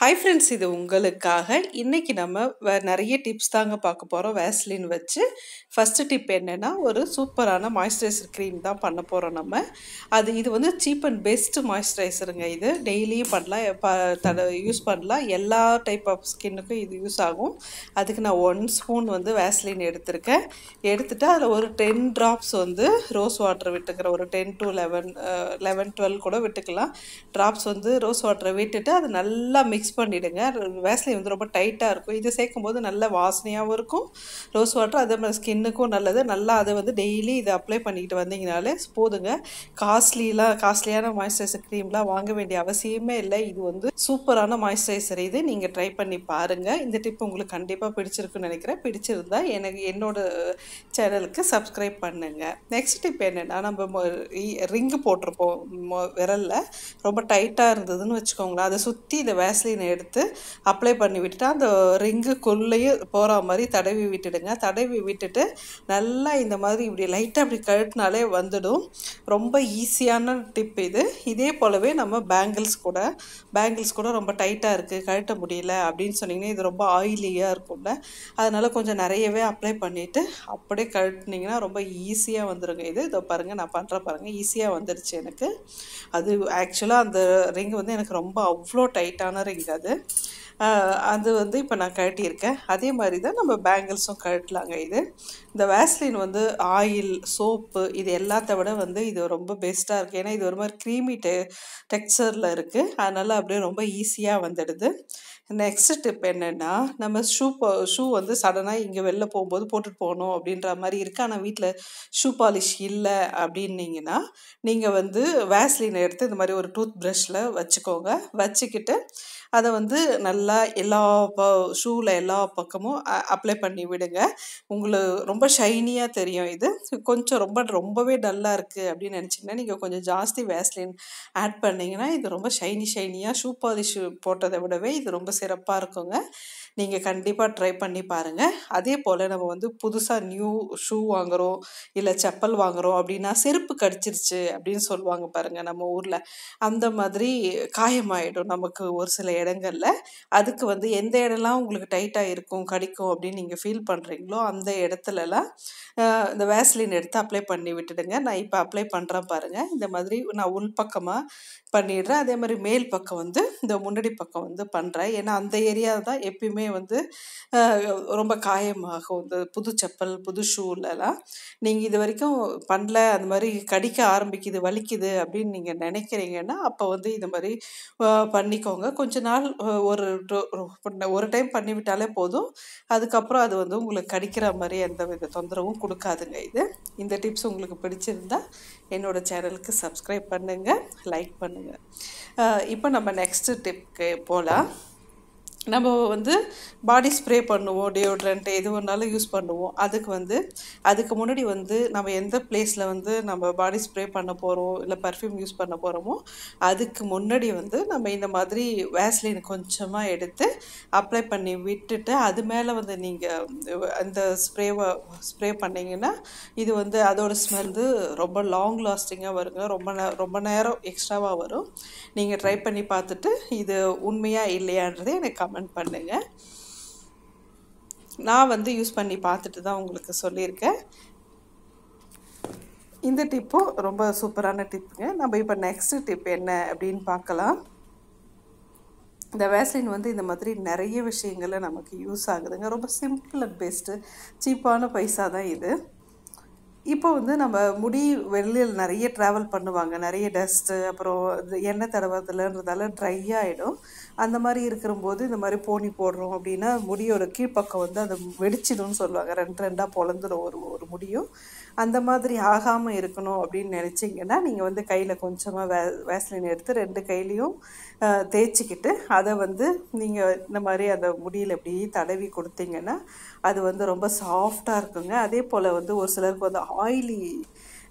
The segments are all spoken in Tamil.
ஹாய் ஃப்ரெண்ட்ஸ் இது உங்களுக்காக இன்னைக்கு நம்ம வே நிறைய டிப்ஸ் தாங்க பார்க்க போகிறோம் வேஸ்லின் வச்சு ஃபஸ்ட்டு டிப் என்னென்னா ஒரு சூப்பரான மாய்ஸ்சரைசர் க்ரீம் தான் பண்ண போகிறோம் நம்ம அது இது வந்து சீப் அண்ட் பெஸ்ட் மாய்ஸ்சரைசருங்க இது டெய்லியும் பண்ணலாம் ப தட யூஸ் பண்ணலாம் எல்லா டைப் ஆஃப் ஸ்கின்னுக்கும் இது யூஸ் ஆகும் அதுக்கு நான் ஒன் ஸ்பூன் வந்து வேஸ்லின் எடுத்திருக்கேன் எடுத்துட்டு அதில் ஒரு டென் ட்ராப்ஸ் வந்து ரோஸ் வாட்டர் விட்டுக்கிறேன் ஒரு ten to eleven eleven twelve கூட விட்டுக்கலாம் ட்ராப்ஸ் வந்து ரோஸ் வாட்டரை விட்டுட்டு அது நல்லா மிக்ஸ் பண்ணிவிடுங்க வேஸ்லின் வந்து ரொம்ப டைட்டாக இருக்கும் இது சேர்க்கும் போது நல்ல வாசனையாகவும் இருக்கும் ரோஸ் வாட்டர் அதே மாதிரி ஸ்கின்னுக்கும் நல்லது நல்லா அதை வந்து டெய்லி இதை அப்ளை பண்ணிக்கிட்டு வந்தீங்கனாலே போதுங்க காஸ்ட்லிலாம் காஸ்ட்லியான மாய்ஸ்சரைசர் க்ரீம்லாம் வாங்க வேண்டிய அவசியமே இல்லை இது வந்து சூப்பரான மாய்ஸ்சரைசர் இது நீங்கள் ட்ரை பண்ணி பாருங்கள் இந்த டிப் உங்களுக்கு கண்டிப்பாக பிடிச்சிருக்குன்னு நினைக்கிறேன் பிடிச்சிருந்தா எனக்கு என்னோட சேனலுக்கு சப்ஸ்கிரைப் பண்ணுங்கள் நெக்ஸ்ட் டிப் என்னென்னா நம்ம ரிங்கு போட்டிருப்போம் மொ- விரல்ல ரொம்ப டைட்டாக இருந்ததுன்னு வச்சுக்கோங்களேன் அதை சுற்றி இந்த வேஸ்லினை எடுத்து அப்ளை பண்ணி விட்டுட்டு அந்த ரிங்குக்குள்ளேயே போகிற மாதிரி தடவி விட்டுடுங்க தடவி விட்டுட்டு நல்லா இந்த மாதிரி இப்படி லைட்டாக இப்படி கழட்டினாலே வந்துடும் ரொம்ப ஈஸியான டிப் இது இதே போலவே நம்ம பேங்கிள்ஸ் கூட பேங்கிள்ஸ் கூட ரொம்ப டைட்டாக இருக்குது கழட்ட முடியல அப்படின்னு சொன்னீங்கன்னா இது ரொம்ப ஆயிலியாக இருக்கும்ல அதனால் கொஞ்சம் நிறையவே அப்ளை பண்ணிவிட்டு அப்படியே கழட்டினீங்கன்னா ரொம்ப ஈஸியாக வந்துருங்க இது இதோ பாருங்கள் நான் பண்ணுறேன் பாருங்கள் ஈஸியாக வந்துடுச்சு எனக்கு அது ஆக்சுவலாக அந்த ரிங் வந்து எனக்கு ரொம்ப அவ்வளோ டைட்டான ரிங் அது ஆஹ் அது வந்து இப்போ நான் கழட்டியிருக்கேன் அதே மாதிரி தான் நம்ம பேங்கிள்ஸும் கழட்டலாங்க இது இந்த வேஸ்லின் வந்து ஆயில் சோப்பு இது எல்லாத்த விட வந்து இது ரொம்ப பெஸ்ட்டாக இருக்குது ஏன்னா இது ஒரு மாதிரி க்ரீமி டெ டெக்ஸ்சரில் இருக்குது அதனால் அப்படியே ரொம்ப ஈஸியாக வந்துடுது நெக்ஸ்ட் டிப் என்னென்னா நம்ம ஷூ ஷூ வந்து சடனாக இங்கே வெளில போகும்போது போட்டுட்டு போகணும் அப்படின்ற மாதிரி இருக்குது ஆனால் வீட்டில் ஷூ பாலிஷ் இல்லை அப்படின்னீங்கன்னா நீங்கள் வந்து வேஸ்லின் எடுத்து இந்த மாதிரி ஒரு டூத் ப்ரஷில் வச்சுக்கோங்க வச்சுக்கிட்டு அதை வந்து நல்லா எல்லா ப ஷூவில் எல்லா பக்கமும் அப்ளை பண்ணி விடுங்க உங்களுக்கு ரொம்ப ஷைனியாக தெரியும் இது கொஞ்சம் ரொம்ப ரொம்பவே டல்லாக இருக்குது அப்படின்னு நினச்சிங்கன்னா நீங்கள் கொஞ்சம் ஜாஸ்தி வேஸ்லின் ஆட் பண்ணிங்கன்னா இது ரொம்ப ஷைனி ஷைனியாக ஷூ பாலிஷ் போட்டதை விடவே இது ரொம்ப சிறப்பாக இருக்குங்க நீங்கள் கண்டிப்பாக ட்ரை பண்ணி பாருங்கள் அதே போல் நம்ம வந்து புதுசாக நியூ ஷூ வாங்குகிறோம் இல்லை செப்பல் வாங்குகிறோம் அப்படின்னா செருப்பு கடிச்சிருச்சு அப்படின்னு சொல்லுவாங்க பாருங்கள் நம்ம ஊரில் அந்த மாதிரி காயமாயிடும் நமக்கு ஒரு சில இடங்கள்ல அதுக்கு வந்து எந்த இடம்லாம் உங்களுக்கு டைட்டாக இருக்கும் கடிக்கும் அப்படின்னு நீங்கள் ஃபீல் பண்ணுறீங்களோ அந்த இடத்துலலாம் ஆஹ் இந்த வேஸ்லின் எடுத்து அப்ளை பண்ணி விட்டுடுங்க நான் இப்போ அப்ளை பண்ணுறேன் பாருங்கள் இந்த மாதிரி நான் உள் பக்கமாக பண்ணிடுறேன் அதே மாதிரி மேல் பக்கம் வந்து இந்த முன்னாடி பக்கம் வந்து பண்ணுறேன் ஏன்னா அந்த ஏரியா தான் எப்பயுமே வந்து ஆஹ் ரொம்ப காயமாகும் இந்த புது செப்பல் புது ஷூலலாம் நீங்கள் இது வரைக்கும் பண்ணல அந்த மாதிரி கடிக்க ஆரம்பிக்குது வலிக்குது அப்படின்னு நீங்கள் நினைக்கிறீங்கன்னா அப்போ வந்து இந்த மாதிரி ஆஹ் பண்ணிக்கோங்க கொஞ்ச நாள் ஆஹ் ஒரு டொ- ஒரு- ஒரு டைம் பண்ணிவிட்டாலே போதும் அதுக்கப்புறம் அது வந்து உங்களுக்கு கடிக்கிற மாதிரி எந்த வித தொந்தரவும் கொடுக்காதுங்க இது இந்த டிப்ஸ் உங்களுக்கு பிடிச்சிருந்தா என்னோட சேனலுக்கு சப்ஸ்கிரைப் பண்ணுங்கள் லைக் பண்ணுங்கள் இப்போ நம்ம நெக்ஸ்ட் டிப்க்கு போகலாம் நம்ம வந்து பாடி ஸ்ப்ரே பண்ணுவோம் டியோட்ரண்ட் எது வேணாலும் யூஸ் பண்ணுவோம் அதுக்கு வந்து அதுக்கு முன்னாடி வந்து நம்ம எந்த பிளேஸில் வந்து நம்ம பாடி ஸ்ப்ரே பண்ண போகிறோம் இல்லை பர்ஃப்யூம் யூஸ் பண்ண போகிறோமோ அதுக்கு முன்னாடி வந்து நம்ம இந்த மாதிரி வேஸ்லின் கொஞ்சமாக எடுத்து அப்ளை பண்ணி விட்டுட்டு அது மேலே வந்து நீங்கள் அந்த ஸ்ப்ரேவை ஸ்ப்ரே பண்ணீங்கன்னா இது வந்து அதோட ஸ்மெல் வந்து ரொம்ப லாங் லாஸ்டிங்காக வருங்க ரொம்ப நே- ரொம்ப நேரம் எக்ஸ்ட்ராவாக வரும் நீங்கள் ட்ரை பண்ணி பார்த்துட்டு இது உண்மையா இல்லையான்றதை எனக்கு கமெண்ட் பண்ணுங்கள் நான் வந்து யூஸ் பண்ணி பார்த்துட்டு தான் உங்களுக்கு சொல்லியிருக்கேன் இந்த டிப்பும் ரொம்ப சூப்பரான டிப்புங்க நம்ம இப்போ நெக்ஸ்ட் டிப் என்ன அப்படின்னு பார்க்கலாம் இந்த வேஸ்லின் வந்து இந்த மாதிரி நிறைய விஷயங்கள்ல நமக்கு யூஸ் ஆகுதுங்க ரொம்ப சிம்பிள் அண்ட் பெஸ்ட்டு சீப்பான பைசா தான் இது இப்போ வந்து நம்ம முடி வெளியில் நிறைய ட்ராவல் பண்ணுவாங்க நிறைய டஸ்ட்டு அப்புறம் இது எண்ணெய் தடவதுலன்றதால ட்ரை ஆகிடும் அந்த மாதிரி இருக்கிறம்போது இந்த மாதிரி போனி போடுறோம் அப்படின்னா முடியோட கீழ்ப்பக்கம் வந்து அது வெடிச்சிடும்னு சொல்லுவாங்க ரெண்டு ரெண்டாக பொழந்துடும் ஒரு ஒரு முடியும் அந்த மாதிரி ஆகாமல் இருக்கணும் அப்படின்னு நினச்சிங்கன்னா நீங்கள் வந்து கையில் கொஞ்சமாக வே வேஸ்லின் எடுத்து ரெண்டு கையிலையும் அஹ், தேய்ச்சிக்கிட்டு அதை வந்து நீங்கள் இந்த மாதிரி அந்த முடியில் இப்படி தடவி கொடுத்தீங்கன்னா அது வந்து ரொம்ப சாஃப்டாக இருக்குங்க அதே போல் வந்து ஒரு சிலருக்கு வந்து ஆயிலி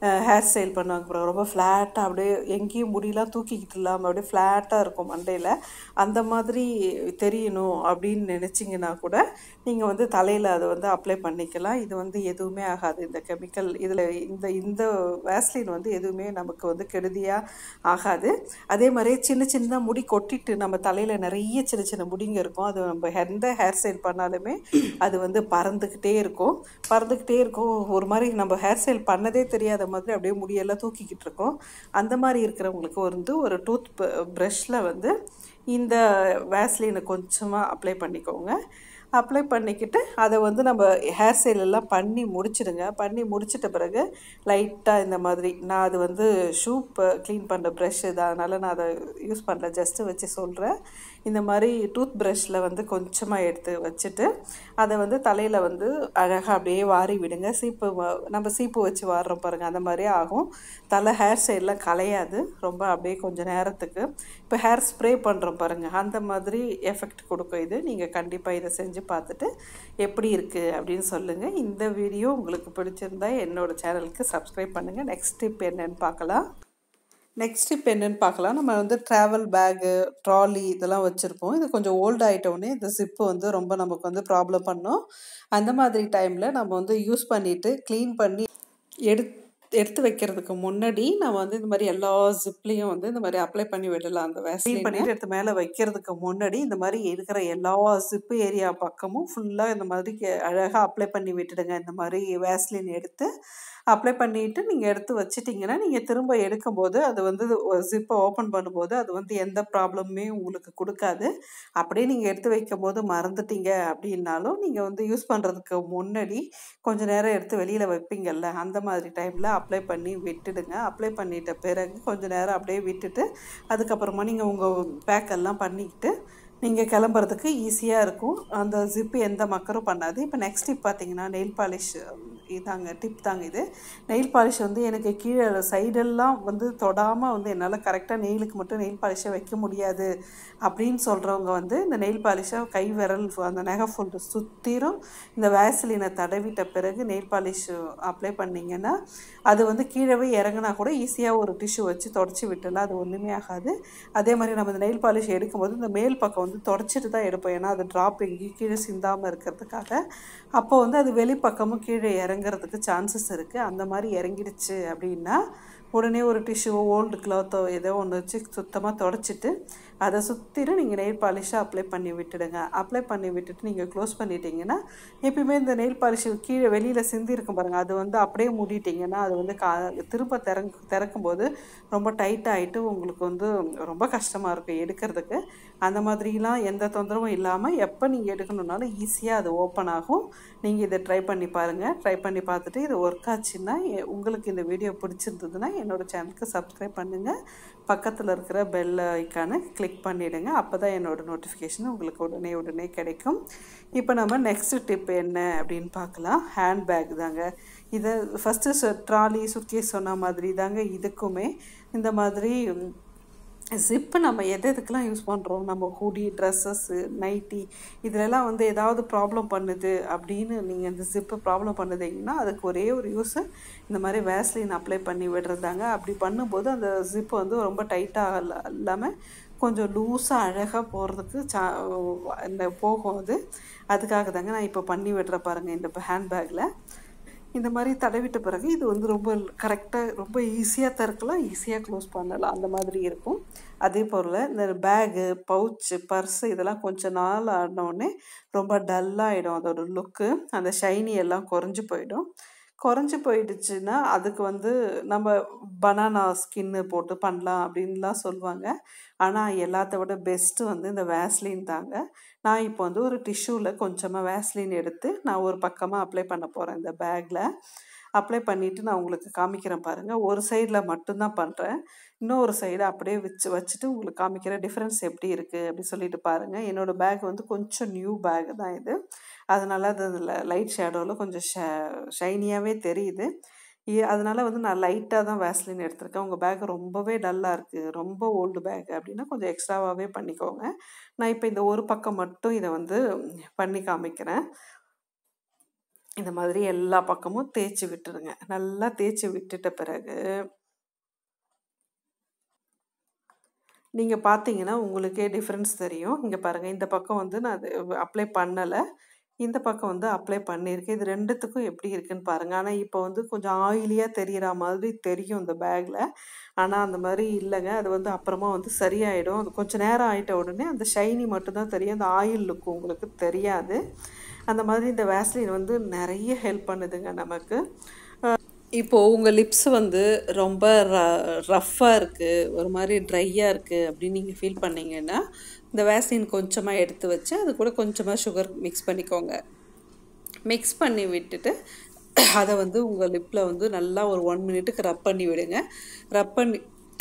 ஹேர் ஸ்டைல் பண்ணுவாங்க பாருங்க ரொம்ப ஃப்ளாட்டாக அப்படியே எங்கேயும் முடியெல்லாம் தூக்கிக்கிட்டு இல்லாமல் அப்படியே ஃப்ளாட்டாக இருக்கும் மண்டையில் அந்த மாதிரி தெரியணும் அப்படின்னு நினச்சிங்கன்னா கூட நீங்கள் வந்து தலையில் அதை வந்து அப்ளை பண்ணிக்கலாம் இது வந்து எதுவுமே ஆகாது இந்த கெமிக்கல் இதில் இந்த இந்த வேஸ்லின் வந்து எதுவுமே நமக்கு வந்து கெடுதியாக ஆகாது அதே மாதிரி சின்ன சின்ன முடி கொட்டிட்டு நம்ம தலையில் நிறைய சின்ன சின்ன முடிங்க இருக்கும் அது நம்ம எந்த ஹேர் ஸ்டைல் பண்ணாலுமே அது வந்து பறந்துக்கிட்டே இருக்கும் பறந்துக்கிட்டே இருக்கும் ஒரு மாதிரி நம்ம ஹேர் ஸ்டைல் பண்ணதே தெரியாத மாதிரி அப்படியே முடியெல்லாம் தூக்கிக்கிட்டு இருக்கோம் அந்த மாதிரி இருக்கிறவங்களுக்கு வந்து ஒரு டூத் ப்ரஷில் வந்து இந்த வேஸ்லினை கொஞ்சமாக அப்ளை பண்ணிக்கோங்க அப்ளை பண்ணிக்கிட்டு அதை வந்து நம்ம ஹேர் ஸ்டைல் எல்லாம் பண்ணி முடிச்சிடுங்க பண்ணி முடிச்சிட்ட பிறகு லைட்டாக இந்த மாதிரி நான் அது வந்து ஷூ க்ளீன் பண்ணுற ப்ரஷ் இது அதனால் நான் அதை யூஸ் பண்ணல ஜஸ்ட்டு வச்சு சொல்கிறேன் இந்த மாதிரி டூத் ப்ரஷில் வந்து கொஞ்சமாக எடுத்து வச்சுட்டு அதை வந்து தலையில் வந்து அழகாக அப்படியே வாரி விடுங்க சீப்பு வ- நம்ம சீப்பு வச்சு வாடுறோம் பாருங்கள் அந்த மாதிரி ஆகும் தலை ஹேர் ஸ்டைல்லாம் கலையாது ரொம்ப அப்படியே கொஞ்சம் நேரத்துக்கு இப்போ ஹேர் ஸ்ப்ரே பண்ணுறோம் பாருங்கள் அந்த மாதிரி எஃபெக்ட் கொடுக்கும் இது நீங்கள் கண்டிப்பாக இதை செஞ்சு பார்த்துட்டு எப்படி இருக்குது அப்படின்னு சொல்லுங்கள் இந்த வீடியோ உங்களுக்கு பிடிச்சிருந்தா என்னோட சேனலுக்கு சப்ஸ்கிரைப் பண்ணுங்கள் நெக்ஸ்ட் டிப் என்னன்னு பார்க்கலாம் நெக்ஸ்ட் இப்போ என்னன்னு பார்க்கலாம் நம்ம வந்து ட்ராவல் பேகு ட்ராலி இதெல்லாம் வச்சுருப்போம் இது கொஞ்சம் ஓல்டு ஆகிட்டோடனே இந்த ஜிப்பு வந்து ரொம்ப நமக்கு வந்து ப்ராப்ளம் பண்ணும் அந்த மாதிரி டைமில் நம்ம வந்து யூஸ் பண்ணிவிட்டு க்ளீன் பண்ணி எடுத்து எடுத்து வைக்கிறதுக்கு முன்னாடி நம்ம வந்து இந்த மாதிரி எல்லா ஜிப்லேயும் வந்து இந்த மாதிரி அப்ளை பண்ணி விடலாம் அந்த வேஸ்லின் பண்ணிட்டு எடுத்து மேலே வைக்கிறதுக்கு முன்னாடி இந்த மாதிரி இருக்கிற எல்லா ஜிப்பு ஏரியா பக்கமும் ஃபுல்லாக இந்த மாதிரி அழகாக அப்ளை பண்ணி விட்டுடுங்க இந்த மாதிரி வேஸ்லின் எடுத்து அப்ளை பண்ணிட்டு நீங்கள் எடுத்து வச்சிட்டிங்கன்னா நீங்கள் திரும்ப எடுக்கும்போது அது வந்து ஜிப்பை ஓப்பன் பண்ணும்போது அது வந்து எந்த ப்ராப்ளமுமே உங்களுக்கு கொடுக்காது அப்படியே நீங்கள் எடுத்து வைக்கும் போது மறந்துட்டீங்க அப்படின்னாலும் நீங்கள் வந்து யூஸ் பண்ணுறதுக்கு முன்னாடி கொஞ்ச நேரம் எடுத்து வெளியில் வைப்பீங்கல்ல அந்த மாதிரி டைமில் அப்ளை பண்ணி விட்டுடுங்க அப்ளை பண்ணிட்ட பிறகு கொஞ்ச நேரம் அப்படியே விட்டுட்டு அதுக்கப்புறமா நீங்கள் உங்கள் பேக்கெல்லாம் பண்ணிக்கிட்டு நீங்கள் கிளம்புறதுக்கு ஈஸியாக இருக்கும் அந்த ஜிப்பு எந்த மக்கரும் பண்ணாது இப்போ நெக்ஸ்ட் டிப் பார்த்தீங்கன்னா நெயில் பாலிஷ் இதாங்க டிப் தாங்க இது நெயில் பாலிஷ் வந்து எனக்கு கீழே சைடெல்லாம் வந்து தொடாமல் வந்து என்னால் கரெக்டாக நெயிலுக்கு மட்டும் நெயில் பாலிஷை வைக்க முடியாது அப்படின்னு சொல்கிறவங்க வந்து இந்த நெயில் பாலிஷை கை விரல் ஃபு- அந்த நகை ஃபுல் சுற்றிரும் இந்த வேஸ்லினை தடவிட்ட பிறகு நெயில் பாலிஷ் அப்ளை பண்ணிங்கன்னா அது வந்து கீழவே இறங்குனா கூட ஈஸியாக ஒரு டிஷ்யூ வச்சு தொடச்சி விட்டுலாம் அது ஒன்றுமே ஆகாது அதே மாதிரி நம்ம இந்த நெயில் பாலிஷ் எடுக்கும்போது இந்த மேல் பக்கம் வந்து தொடச்சிட்டு தான் எடுப்போம் ஏன்னா அது ட்ராப் எங்கேயும் கீழே சிந்தாமல் இருக்கிறதுக்காக அப்போ வந்து அது வெளிப்பக்கமும் கீழே இறங்குறதுக்கு சான்சஸ் இருக்குது அந்த மாதிரி இறங்கிடுச்சு அப்படின்னா உடனே ஒரு டிஷ்யூவோ ஓல்டு கிளாத்தோ ஏதோ ஒன்று வச்சு சுத்தமாக தொடச்சிட்டு அதை சுற்றிலும் நீங்கள் நெயில் பாலிஷை அப்ளை பண்ணி விட்டுடுங்க அப்ளை பண்ணி விட்டுட்டு நீங்கள் க்ளோஸ் பண்ணிட்டீங்கன்னா எப்பயுமே இந்த நெயில் பாலிஷ் கீழே வெளியில் சிந்தி இருக்கும் பாருங்கள் அது வந்து அப்படியே மூடிட்டிங்கன்னா அது வந்து கா திரும்ப திறங்க திறக்கும்போது ரொம்ப டைட் ஆகிட்டு உங்களுக்கு வந்து ரொம்ப கஷ்டமாக இருக்கும் எடுக்கிறதுக்கு அந்த மாதிரிலாம் எந்த தொந்தரவும் இல்லாமல் எப்போ நீங்கள் எடுக்கணுன்னாலும் ஈஸியாக அது ஓப்பன் ஆகும் நீங்கள் இதை ட்ரை பண்ணி பாருங்கள் ட்ரை பண்ணி பார்த்துட்டு இது ஒர்க் ஆச்சுன்னா எ- உங்களுக்கு இந்த வீடியோ பிடிச்சிருந்ததுன்னா என்னோட சேனலுக்கு சப்ஸ்கிரைப் பண்ணுங்கள் பக்கத்தில் இருக்கிற பெல் ஐக்கானை கிளிக் பண்ணிவிடுங்க அப்போ தான் என்னோட நோட்டிஃபிகேஷன் உங்களுக்கு உடனே உடனே கிடைக்கும் இப்போ நம்ம நெக்ஸ்ட் டிப் என்ன அப்படின்னு பார்க்கலாம் ஹேண்ட் பேக் தாங்க இதை ஃபஸ்ட்டு ட்ராலி சுட்கேஸ் சொன்ன மாதிரி தாங்க இதுக்குமே இந்த மாதிரி ம், ஜிப்பு நம்ம எது எதுக்கெல்லாம் யூஸ் பண்ணுறோம் நம்ம ஹூடி ட்ரெஸ்ஸஸ்ஸு நைட்டி இதிலெல்லாம் வந்து ஏதாவது ப்ராப்ளம் பண்ணுது அப்படின்னு நீங்கள் இந்த ஜிப்பு ப்ராப்ளம் பண்ணுதீங்கன்னா அதுக்கு ஒரே ஒரு யூஸு இந்த மாதிரி வேஸ்லின் அப்ளை பண்ணி விடுறதாங்க அப்படி பண்ணும்போது அந்த ஜிப்பு வந்து ரொம்ப டைட்டாக இல்லாமல் கொஞ்சம் லூஸாக அழகாக போகிறதுக்கு சா இந்த போகும் அது அதுக்காக தாங்க நான் இப்போ பண்ணி விடுற பாருங்கள் இந்த ஹேண்ட்பேக்கில் இந்த மாதிரி தடவிட்ட பிறகு இது வந்து ரொம்ப கரெக்டாக ரொம்ப ஈஸியாக திறக்கலாம் ஈஸியாக க்ளோஸ் பண்ணலாம் அந்த மாதிரி இருக்கும் அதே போல் இந்த பேகு பவுச்சு பர்ஸு இதெல்லாம் கொஞ்ச நாள் ஆடினோடனே ரொம்ப டல்லாகிடும் அதோட லுக்கு அந்த ஷைனி எல்லாம் குறைஞ்சி போயிடும் குறைஞ்சி போயிடுச்சுன்னா அதுக்கு வந்து நம்ம பனானா ஸ்கின்னு போட்டு பண்ணலாம் அப்படின்லாம் சொல்லுவாங்க ஆனால் எல்லாத்த விட பெஸ்ட்டு வந்து இந்த வேஸ்லின் தாங்க நான் இப்போ வந்து ஒரு டிஷ்யூவில் கொஞ்சமாக வேஸ்லின் எடுத்து நான் ஒரு பக்கமாக அப்ளை பண்ண போகிறேன் இந்த பேக்கில் அப்ளை பண்ணிவிட்டு நான் உங்களுக்கு காமிக்கிறேன் பாருங்கள் ஒரு சைடில் மட்டும்தான் பண்ணுறேன் இன்னொரு சைடு அப்படியே வச்சு வச்சுட்டு உங்களுக்கு காமிக்கிற டிஃப்ரென்ஸ் எப்படி இருக்குது அப்படி சொல்லிட்டு பாருங்கள் என்னோடய பேக் வந்து கொஞ்சம் நியூ பேக் தான் இது அதனால் அது லைட் ஷேடோவில் கொஞ்சம் ஷ ஷைனியாகவே தெரியுது இ- அதனால வந்து நான் லைட்டாக தான் வேஸ்லின் எடுத்திருக்கேன் உங்கள் பேக் ரொம்பவே டல்லாக இருக்குது ரொம்ப ஓல்டு பேக் அப்படின்னா கொஞ்சம் எக்ஸ்ட்ராவாகவே பண்ணிக்கோங்க நான் இப்போ இந்த ஒரு பக்கம் மட்டும் இதை வந்து பண்ணி காமிக்கிறேன் இந்த மாதிரி எல்லா பக்கமும் தேய்ச்சி விட்டுருங்க நல்லா தேய்ச்சி விட்டுட்ட பிறகு நீங்கள் பார்த்தீங்கன்னா உங்களுக்கே டிஃப்ரென்ஸ் தெரியும் இங்கே பாருங்கள் இந்த பக்கம் வந்து நான் அது அப்ளை பண்ணலை இந்த பக்கம் வந்து அப்ளை பண்ணியிருக்கேன் இது ரெண்டுத்துக்கும் எப்படி இருக்குன்னு பாருங்கள் ஆனால் இப்போ வந்து கொஞ்சம் ஆயிலியாக தெரிகிற மாதிரி தெரியும் இந்த பேக்கில் ஆனால் அந்த மாதிரி இல்லைங்க அது வந்து அப்புறமா வந்து சரியாயிடும் அது கொஞ்சம் நேரம் ஆகிட்ட உடனே அந்த ஷைனி மட்டும்தான் தெரியும் அந்த ஆயில் லுக் உங்களுக்கு தெரியாது அந்த மாதிரி இந்த வேஸ்லின் வந்து நிறைய ஹெல்ப் பண்ணுதுங்க நமக்கு இப்போது உங்கள் லிப்ஸ் வந்து ரொம்ப ர ரஃப்பாக இருக்குது ஒரு மாதிரி ட்ரையாக இருக்குது அப்படின்னு நீங்கள் ஃபீல் பண்ணீங்கன்னா இந்த வேஸ்லின் கொஞ்சமாக எடுத்து வச்சு அது கூட கொஞ்சமாக சுகர் மிக்ஸ் பண்ணிக்கோங்க மிக்ஸ் பண்ணி விட்டுட்டு அதை வந்து உங்கள் லிப்பில் வந்து நல்லா ஒரு ஒன் மினிட்டுக்கு ரப் பண்ணி விடுங்க ரப் பண்ணி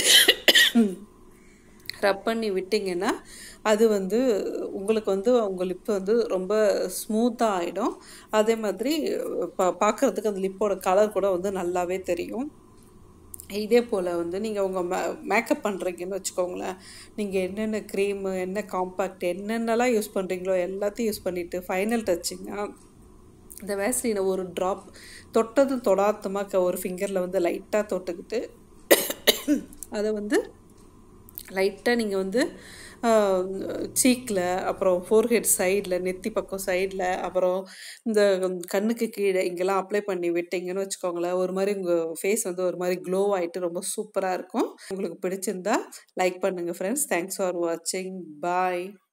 ரப் பண்ணி விட்டிங்கன்னா அது வந்து உங்களுக்கு வந்து உங்கள் லிப்பு வந்து ரொம்ப ஸ்மூத்தாக ஆகிடும் அதே மாதிரி பா பார்க்குறதுக்கு அந்த லிப்போட கலர் கூட வந்து நல்லாவே தெரியும் இதே போல் வந்து நீங்கள் உங்கள் மே மேக்கப் பண்ணுறீங்கன்னு வச்சுக்கோங்களேன் நீங்கள் என்னென்ன க்ரீமு என்ன காம்பேக்ட் என்னென்னலாம் யூஸ் பண்ணுறீங்களோ எல்லாத்தையும் யூஸ் பண்ணிவிட்டு ஃபைனல் டச்சிங்காக இந்த வேஸ்லினை ஒரு ட்ராப் தொட்டதும் தொடாத்தமாக ஒரு ஃபிங்கரில் வந்து லைட்டாக தொட்டுக்கிட்டு அதை வந்து லைட்டாக நீங்கள் வந்து சீக்கில் அப்புறம் ஃபோர்ஹெட் சைடில் நெத்தி பக்கம் சைடில் அப்புறம் இந்த கண்ணுக்கு கீழே இங்கெல்லாம் அப்ளை பண்ணி விட்டிங்கன்னு வச்சுக்கோங்களேன் ஒரு மாதிரி உங்கள் ஃபேஸ் வந்து ஒரு மாதிரி க்ளோ ஆகிட்டு ரொம்ப சூப்பராக இருக்கும் உங்களுக்கு பிடிச்சிருந்தா லைக் பண்ணுங்கள் ஃப்ரெண்ட்ஸ் தேங்க்ஸ் ஃபார் வாட்சிங் பாய்